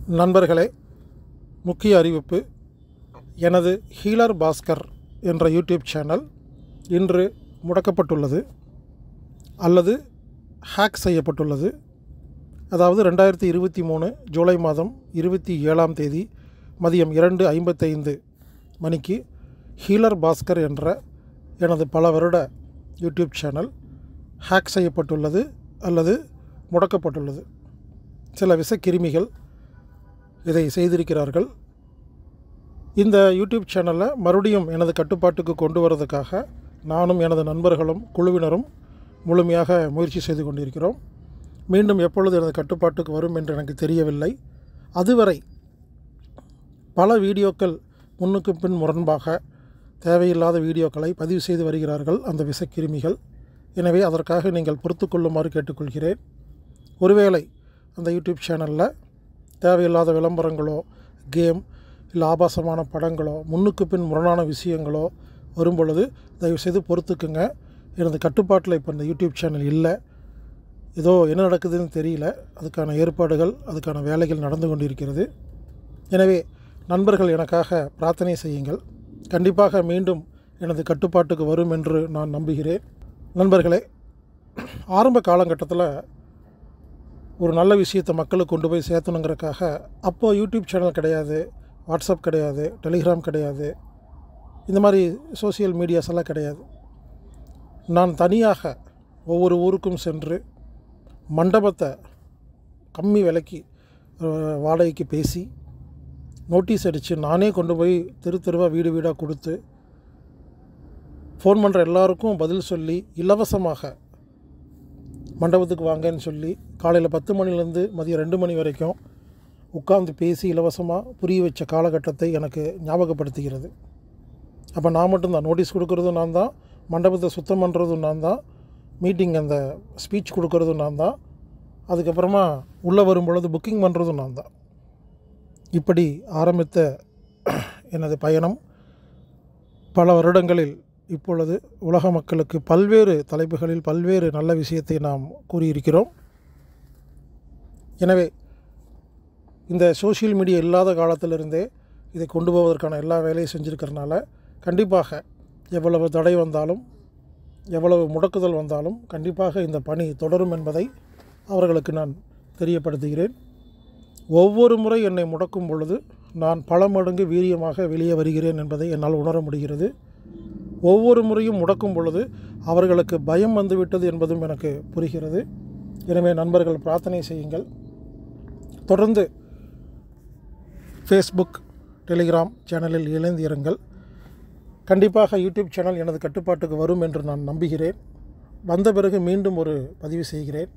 நண்பர்களே முக்கிய அறிவிப்பு எனது ஹீலர் பாஸ்கர் என்ற யூடியூப் சேனல் இன்று முடக்கப்பட்டுள்ளது அல்லது ஹேக் செய்யப்பட்டுள்ளது அதாவது ரெண்டாயிரத்தி இருபத்தி மூணு ஜூலை மாதம் இருபத்தி ஏழாம் தேதி மதியம் இரண்டு ஐம்பத்தைந்து மணிக்கு ஹீலர் பாஸ்கர் என்ற எனது பல வருட யூடியூப் சேனல் ஹேக் செய்யப்பட்டுள்ளது அல்லது முடக்கப்பட்டுள்ளது சில விஷக்கிருமிகள் இதை செய்திருக்கிறார்கள் இந்த யூடியூப் சேனலை மறுபடியும் எனது கட்டுப்பாட்டுக்கு கொண்டு வரதுக்காக நானும் எனது நண்பர்களும் குழுவினரும் முழுமையாக முயற்சி செய்து கொண்டிருக்கிறோம் மீண்டும் எப்பொழுது எனது கட்டுப்பாட்டுக்கு வரும் என்று எனக்கு தெரியவில்லை அதுவரை பல வீடியோக்கள் முன்னுக்கு பின் முரண்பாக தேவையில்லாத வீடியோக்களை பதிவு செய்து வருகிறார்கள் அந்த விஷக்கிருமிகள் எனவே அதற்காக நீங்கள் பொறுத்து கொள்ளுமாறு கேட்டுக்கொள்கிறேன் ஒருவேளை அந்த யூடியூப் சேனலில் தேவையில்லாத விளம்பரங்களோ கேம் இல்லை ஆபாசமான படங்களோ முன்னுக்கு பின் முரணான விஷயங்களோ வரும்பொழுது தயவுசெய்து பொறுத்துக்குங்க எனது கட்டுப்பாட்டில் இப்போ இந்த யூடியூப் சேனல் இல்லை ஏதோ என்ன நடக்குதுன்னு தெரியல அதுக்கான ஏற்பாடுகள் அதுக்கான வேலைகள் நடந்து கொண்டிருக்கிறது எனவே நண்பர்கள் எனக்காக பிரார்த்தனை செய்யுங்கள் கண்டிப்பாக மீண்டும் எனது கட்டுப்பாட்டுக்கு வரும் என்று நான் நம்புகிறேன் நண்பர்களே ஆரம்ப காலகட்டத்தில் ஒரு நல்ல விஷயத்தை மக்களுக்கு கொண்டு போய் சேர்த்தணுங்கிறக்காக அப்போது யூடியூப் சேனல் கிடையாது வாட்ஸ்அப் கிடையாது டெலிகிராம் கிடையாது இந்த மாதிரி சோசியல் மீடியாஸ் எல்லாம் கிடையாது நான் தனியாக ஒவ்வொரு ஊருக்கும் சென்று மண்டபத்தை கம்மி விலைக்கு அஹ், வாடகைக்கு பேசி நோட்டீஸ் அடித்து நானே கொண்டு போய் தெரு தெருவாக வீடு வீடாக கொடுத்து ஃபோன் பண்ணுற எல்லாருக்கும் பதில் சொல்லி இலவசமாக மண்டபத்துக்கு வாங்கன்னு சொல்லி காலையில் பத்து மணிலேருந்து மதியம் ரெண்டு மணி வரைக்கும் உட்கார்ந்து பேசி இலவசமாக புரிய வச்ச காலகட்டத்தை எனக்கு ஞாபகப்படுத்துகிறது அப்போ நான் மட்டும்தான் நோட்டீஸ் கொடுக்குறதும் நான் தான் மண்டபத்தை சுத்தம் பண்ணுறதும் நான் தான் மீட்டிங் அந்த ஸ்பீச் கொடுக்குறதும் நான் தான் அதுக்கப்புறமா உள்ளே வரும் பொழுது புக்கிங் பண்ணுறதும் நான் தான் இப்படி ஆரம்பித்த எனது பயணம் பல வருடங்களில் இப்பொழுது உலக மக்களுக்கு பல்வேறு தலைப்புகளில் பல்வேறு நல்ல விஷயத்தை நாம் கூறியிருக்கிறோம் எனவே இந்த சோஷியல் மீடியா இல்லாத காலத்திலிருந்தே இதை கொண்டு போவதற்கான எல்லா வேலையும் செஞ்சுருக்கிறனால கண்டிப்பாக எவ்வளவு தடை வந்தாலும் எவ்வளவு முடக்குதல் வந்தாலும் கண்டிப்பாக இந்த பணி தொடரும் என்பதை அவர்களுக்கு நான் தெரியப்படுத்துகிறேன் ஒவ்வொரு முறை என்னை முடக்கும் பொழுது நான் பல மடங்கு வீரியமாக வெளியே வருகிறேன் என்பதை என்னால் உணர முடிகிறது ஒவ்வொரு முறையும் முடக்கும் பொழுது அவர்களுக்கு பயம் வந்துவிட்டது என்பதும் எனக்கு புரிகிறது எனவே நண்பர்கள் பிரார்த்தனை செய்யுங்கள் தொடர்ந்து ஃபேஸ்புக் டெலிகிராம் சேனலில் இணைந்து இருங்கள் கண்டிப்பாக யூடியூப் சேனல் எனது கட்டுப்பாட்டுக்கு வரும் என்று நான் நம்புகிறேன் வந்த பிறகு மீண்டும் ஒரு பதிவு செய்கிறேன்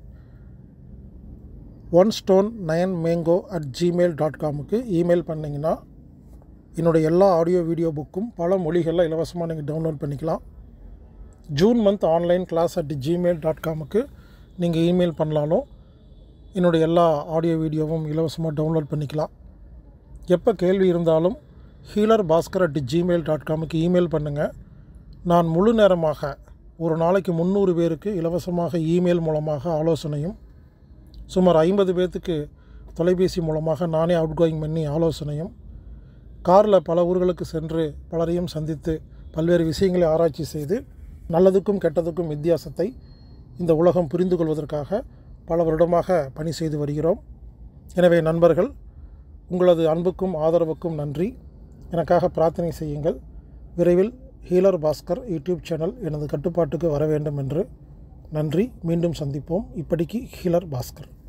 one stone nine mango at Gmail dot காமுக்கு இமெயில் பண்ணிங்கன்னா என்னுடைய எல்லா ஆடியோ வீடியோ புக்கும் பல மொழிகளில் இலவசமாக நீங்கள் டவுன்லோட் பண்ணிக்கலாம் June month online class at Gmail dot காமுக்கு நீங்கள் இமெயில் பண்ணலாலும் என்னுடைய எல்லா ஆடியோ வீடியோவும் இலவசமாக டவுன்லோட் பண்ணிக்கலாம் எப்போ கேள்வி இருந்தாலும் healer Bhaskar at Gmail dot காமுக்கு இமெயில் பண்ணுங்கள் நான் முழு நேரமாக ஒரு நாளைக்கு முந்நூறு பேருக்கு இலவசமாக இமெயில் மூலமாக ஆலோசனையும் சுமார் ஐம்பது பேர்த்துக்கு தொலைபேசி மூலமாக நானே அவுட் கோயிங் பண்ணி ஆலோசனையும் காரில் பல ஊர்களுக்கு சென்று பலரையும் சந்தித்து பல்வேறு விஷயங்களை ஆராய்ச்சி செய்து நல்லதுக்கும் கெட்டதுக்கும் வித்தியாசத்தை இந்த உலகம் புரிந்து கொள்வதற்காக பல வருடமாக பணி செய்து வருகிறோம் எனவே நண்பர்கள் உங்களது அன்புக்கும் ஆதரவுக்கும் நன்றி எனக்காக பிரார்த்தனை செய்யுங்கள் விரைவில் ஹீலர் பாஸ்கர் யூடியூப் சேனல் எனது கட்டுப்பாட்டுக்கு வர வேண்டும் என்று நன்றி மீண்டும் சந்திப்போம் இப்படிக்கு ஹீலர் பாஸ்கர்